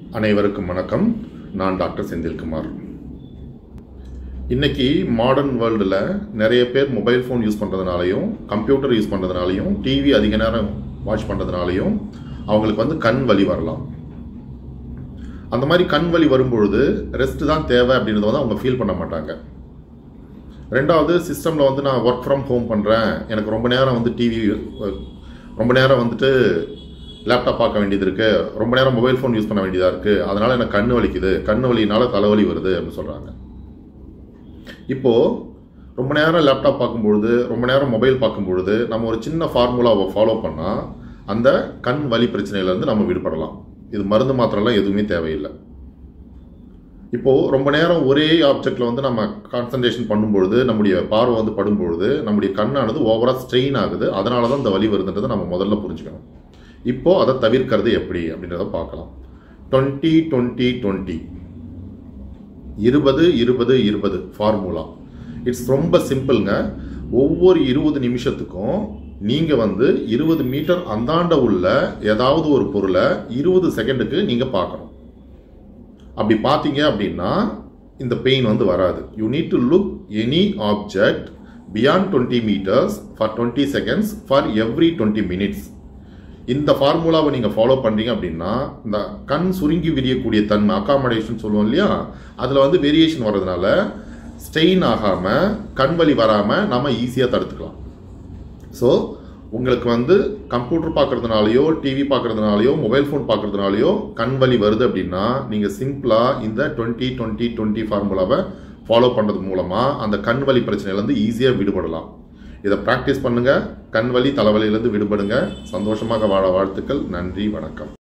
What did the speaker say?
அனைவருக்கும் வணக்கம் நான் டாக்டர் செந்தில்குமார் இன்னைக்கு மாடர்ன் வேர்ல்டில் நிறைய பேர் மொபைல் ஃபோன் யூஸ் பண்ணுறதுனாலையும் கம்ப்யூட்டர் யூஸ் பண்ணுறதுனாலையும் டிவி அதிக நேரம் வாட்ச் பண்ணுறதுனாலையும் அவங்களுக்கு வந்து கண் வலி வரலாம் அந்த மாதிரி கண் வலி வரும்பொழுது ரெஸ்ட் தான் தேவை அப்படின்றத வந்து அவங்க ஃபீல் பண்ண மாட்டாங்க ரெண்டாவது சிஸ்டமில் வந்து நான் ஒர்க் ஃப்ரம் ஹோம் பண்ணுறேன் எனக்கு ரொம்ப நேரம் வந்து டிவி ரொம்ப நேரம் வந்துட்டு லேப்டாப் பார்க்க வேண்டியது இருக்குது ரொம்ப நேரம் மொபைல் ஃபோன் யூஸ் பண்ண வேண்டியதாக இருக்குது அதனால் எனக்கு கண் வலிக்குது கண் வலினால தலைவலி வருது அப்படின்னு சொல்கிறாங்க இப்போது ரொம்ப நேரம் லேப்டாப் பார்க்கும்பொழுது ரொம்ப நேரம் மொபைல் பார்க்கும்பொழுது நம்ம ஒரு சின்ன ஃபார்முலாவை ஃபாலோ பண்ணால் அந்த கண் வலி பிரச்சனையிலேருந்து நம்ம விடுபடலாம் இது மருந்து மாத்திரம்லாம் எதுவுமே தேவையில்லை இப்போது ரொம்ப நேரம் ஒரே ஆப்ஜெக்டில் வந்து நம்ம கான்சன்ட்ரேஷன் பண்ணும்பொழுது நம்முடைய பார்வை வந்து படும்பொழுது நம்முடைய கண்ணானது ஓவராக ஸ்ட்ரெயின் ஆகுது அதனால தான் இந்த வலி வருதுன்றதை நம்ம முதல்ல புரிஞ்சுக்கணும் இப்போது அதை தவிர்க்கிறது எப்படி அப்படின்றத பார்க்கலாம் டுவெண்ட்டி டுவெண்ட்டி டுவெண்ட்டி இருபது இருபது இருபது ஃபார்முலா இட்ஸ் ரொம்ப சிம்பிளுங்க ஒவ்வொரு இருபது நிமிஷத்துக்கும் நீங்கள் வந்து இருபது மீட்டர் அந்தாண்ட உள்ள ஏதாவது ஒரு பொருளை இருபது செகண்டுக்கு நீங்கள் பார்க்கணும் அப்படி பார்த்தீங்க அப்படின்னா இந்த பெயின் வந்து வராது you need to look any object beyond twenty meters for twenty seconds for every twenty minutes இந்த ஃபார்முலாவை நீங்கள் ஃபாலோ பண்ணுறீங்க அப்படின்னா இந்த கண் சுருங்கி விரியக்கூடிய தன்மை அக்காமடேஷன் சொல்லுவோம் இல்லையா அதில் வந்து வேரியேஷன் வர்றதுனால ஸ்டெயின் ஆகாமல் கண் வலி வராமல் நம்ம ஈஸியாக தடுத்துக்கலாம் ஸோ உங்களுக்கு வந்து கம்ப்யூட்டர் பார்க்குறதுனாலையோ டிவி பார்க்குறதுனாலையோ மொபைல் ஃபோன் பார்க்குறதுனாலையோ கண் வலி வருது அப்படின்னா நீங்கள் சிம்பிளாக இந்த டுவெண்ட்டி டுவெண்ட்டி டுவெண்ட்டி ஃபார்முலாவை ஃபாலோ பண்ணுறது மூலமாக அந்த கண் வலி பிரச்சனையிலேருந்து ஈஸியாக விடுபடலாம் இதை ப்ராக்டிஸ் பண்ணுங்கள் கண் வலி தலைவலியிலேருந்து விடுபடுங்க சந்தோஷமாக வாழ வாழ்த்துக்கள் நன்றி வணக்கம்